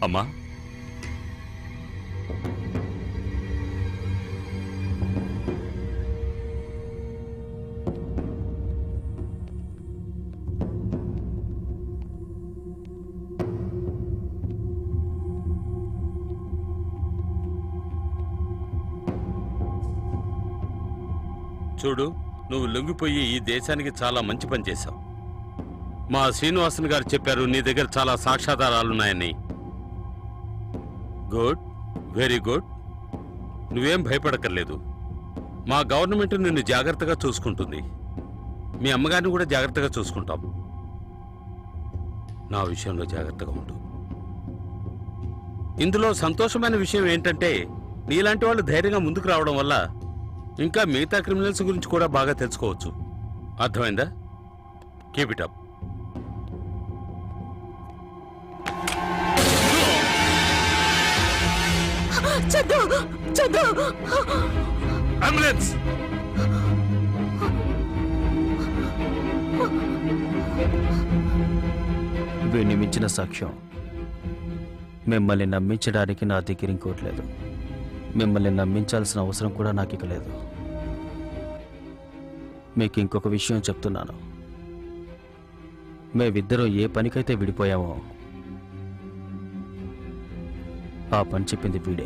అమ్మా చూడు నువ్వు లొంగిపోయి ఈ దేశానికి చాలా మంచి పని చేశావు మా శ్రీనివాసన్ గారు చెప్పారు నీ దగ్గర చాలా సాక్ష్యాధారాలున్నాయని గుడ్ వెరీ గుడ్ నువ్వేం భయపడక్కర్లేదు మా గవర్నమెంట్ నిన్ను జాగ్రత్తగా చూసుకుంటుంది మీ అమ్మగారిని కూడా జాగ్రత్తగా చూసుకుంటాం నా విషయంలో జాగ్రత్తగా ఉండు ఇందులో సంతోషమైన విషయం ఏంటంటే నీలాంటి వాళ్ళు ధైర్యంగా ముందుకు రావడం వల్ల ఇంకా మిగతా క్రిమినల్స్ గురించి కూడా బాగా తెలుసుకోవచ్చు అర్థమైందా keep it up Chandu Chandu ambulance వీడిని మించిన సాక్ష్యం మిమ్మల్ని నమ్మించడానికి నా దగ్గర ఇంకోటి లేదు మిమ్మల్ని నమ్మించాల్సిన అవసరం కూడా నాకు ఇక లేదు మీకు ఇంకొక విషయం చెప్తున్నాను మేమిద్దరం ఏ పనికైతే విడిపోయామో ఆ పని చెప్పింది వీడే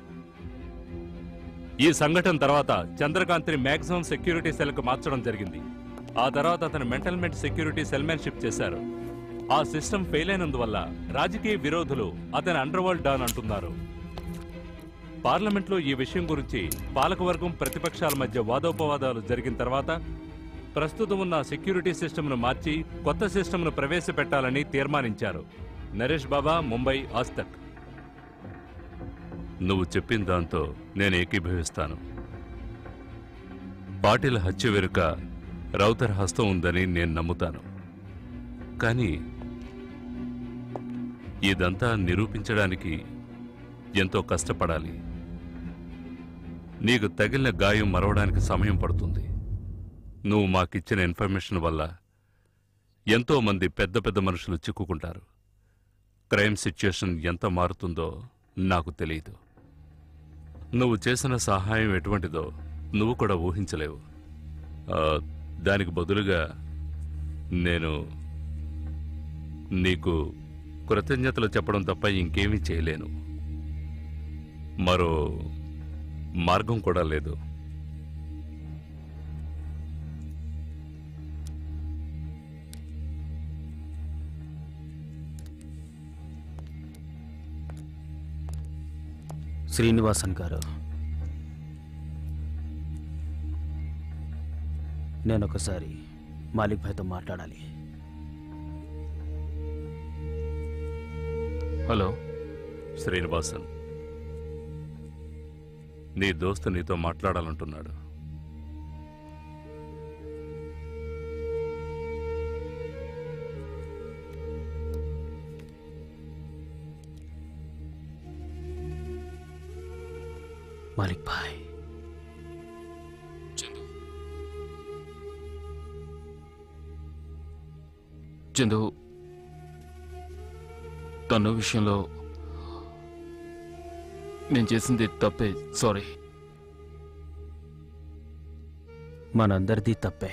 ఈ సంఘటన తర్వాత చంద్రకాంత్ని మ్యాక్సిమం సెక్యూరిటీ సెల్కు మార్చడం జరిగింది ఆ తర్వాత అతను మెంటల్మెంట్ సెక్యూరిటీ సెల్మెన్షిప్ చేశారు ఆ సిస్టమ్ ఫెయిల్ అయినందువల్ల రాజకీయ విరోధులు అతని అండర్ వరల్డ్ డాన్ అంటున్నారు పార్లమెంట్లో ఈ విషయం గురించి పాలకవర్గం ప్రతిపక్షాల మధ్య వాదోపవాదాలు జరిగిన తర్వాత ప్రస్తుతం ఉన్న సెక్యూరిటీ సిస్టమ్ను మార్చి కొత్త సిస్టమ్ను ప్రవేశపెట్టాలని తీర్మానించారు నరేష్ బాబా ముంబై ఆస్తక్ నువ్వు చెప్పిన దాంతో నేను ఏకీభవిస్తాను పాటిల్ హత్య వెనుక రౌతర్ హస్తం ఉందని నేను నమ్ముతాను కానీ ఇదంతా నిరూపించడానికి ఎంతో కష్టపడాలి నీకు తగిలిన గాయం మరవడానికి సమయం పడుతుంది నువ్వు మాకిచ్చిన ఇన్ఫర్మేషన్ వల్ల ఎంతో మంది పెద్ద పెద్ద మనుషులు చిక్కుకుంటారు క్రైమ్ సిచ్యుయేషన్ ఎంత మారుతుందో నాకు తెలియదు నువ్వు చేసిన సహాయం ఎటువంటిదో నువ్వు కూడా ఊహించలేవు ఆ, దానికి బదులుగా నేను నీకు కృతజ్ఞతలు చెప్పడం తప్ప ఇంకేమీ చేయలేను మరో మార్గం కూడా లేదు శ్రీనివాసన్ గారు నేను ఒకసారి మాలిక్ భాయ్తో మాట్లాడాలి హలో శ్రీనివాసన్ నీ దోస్తు నీతో మాట్లాడాలంటున్నాడు మాలిక్ భాయ్ చందు తను విషయంలో నేను చేసింది తప్పే సారీ మనందరిది తప్పే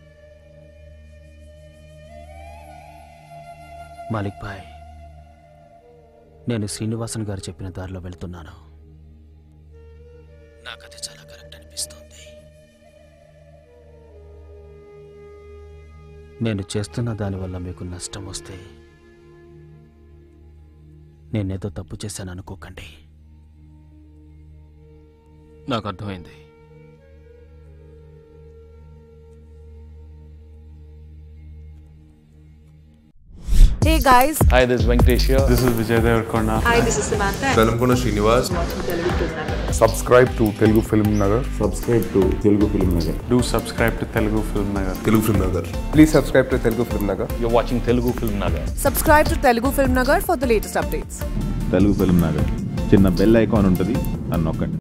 మాలిక్ భాయ్ నేను శ్రీనివాసన్ గారు చెప్పిన దారిలో వెళ్తున్నాను నాకు అది చాలా కరెక్ట్ అనిపిస్తుంది నేను చేస్తున్న దానివల్ల మీకు నష్టం వస్తే నేనేదో తప్పు చేశాను అనుకోకండి నాకు అర్థమైంది Hey guys, Hi, this is Venkatesh here. This is Vijay Devarkonda. hi, this is Samantha. Velankonda Srinivas Subscribe to Telugu Film Nagar. Subscribe to Telugu film Nagar Do subscribe to Telugu Film Nagar. Telugu film Nagar please subscribe to Telugu film Nagar You're watching Telugu Film Nagar. Subscribe to Telugu Film Nagar for the latest updates. Telugu film Nagar చిన్న bell icon ఉంటుంది అని నొక్కండి